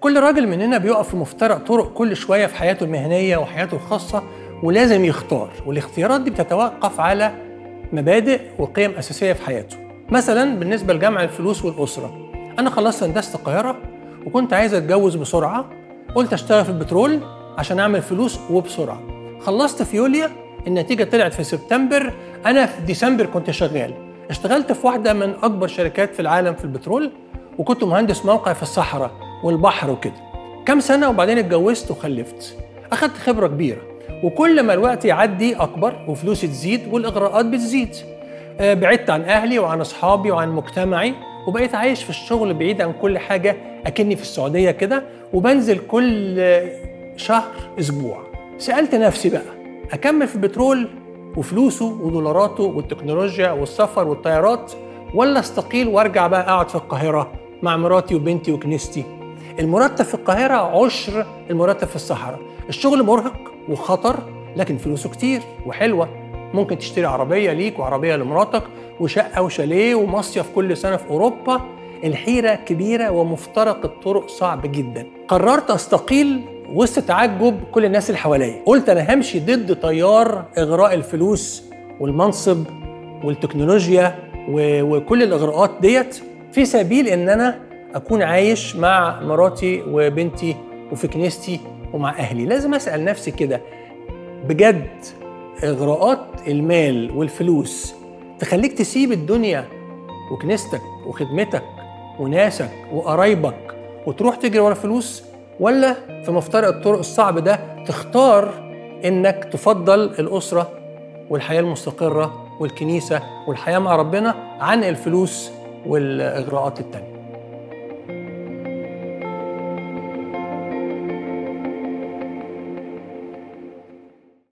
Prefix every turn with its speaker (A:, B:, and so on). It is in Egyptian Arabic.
A: كل راجل مننا بيقف في مفترق طرق كل شويه في حياته المهنيه وحياته الخاصه ولازم يختار والاختيارات دي بتتوقف على مبادئ وقيم اساسيه في حياته مثلا بالنسبه لجمع الفلوس والاسره انا خلصت هندسه القاهره وكنت عايز اتجوز بسرعه قلت اشتغل في البترول عشان اعمل فلوس وبسرعه خلصت في يوليا النتيجه طلعت في سبتمبر انا في ديسمبر كنت شغال اشتغلت في واحده من اكبر شركات في العالم في البترول وكنت مهندس موقع في الصحراء والبحر وكده كام سنه وبعدين اتجوزت وخلفت اخدت خبره كبيره وكل ما الوقت يعدي اكبر وفلوسي تزيد والاغراءات بتزيد آه، بعدت عن اهلي وعن اصحابي وعن مجتمعي وبقيت عايش في الشغل بعيد عن كل حاجه اكني في السعوديه كده وبنزل كل شهر اسبوع سالت نفسي بقى اكمل في البترول وفلوسه ودولاراته والتكنولوجيا والسفر والطيارات ولا استقيل وارجع بقى اقعد في القاهره مع مراتي وبنتي وكنيستي المرتب في القاهره عشر المرتب في الصحراء الشغل مرهق وخطر لكن فلوسه كتير وحلوه ممكن تشتري عربيه ليك وعربيه لمراتك وشقه وشاليه ومصيف كل سنه في اوروبا الحيره كبيره ومفترق الطرق صعب جدا قررت استقيل وسط تعجب كل الناس اللي حواليا قلت انا همشي ضد تيار اغراء الفلوس والمنصب والتكنولوجيا و- وكل الاغراءات ديت في سبيل ان انا اكون عايش مع مراتي وبنتي وفي كنيستي ومع اهلي لازم اسال نفسي كده بجد اغراءات المال والفلوس تخليك تسيب الدنيا وكنيستك وخدمتك وناسك وقرايبك وتروح تجري ورا الفلوس ولا في مفترق الطرق الصعب ده تختار انك تفضل الاسره والحياه المستقره والكنيسه والحياه مع ربنا عن الفلوس والاغراءات التانيه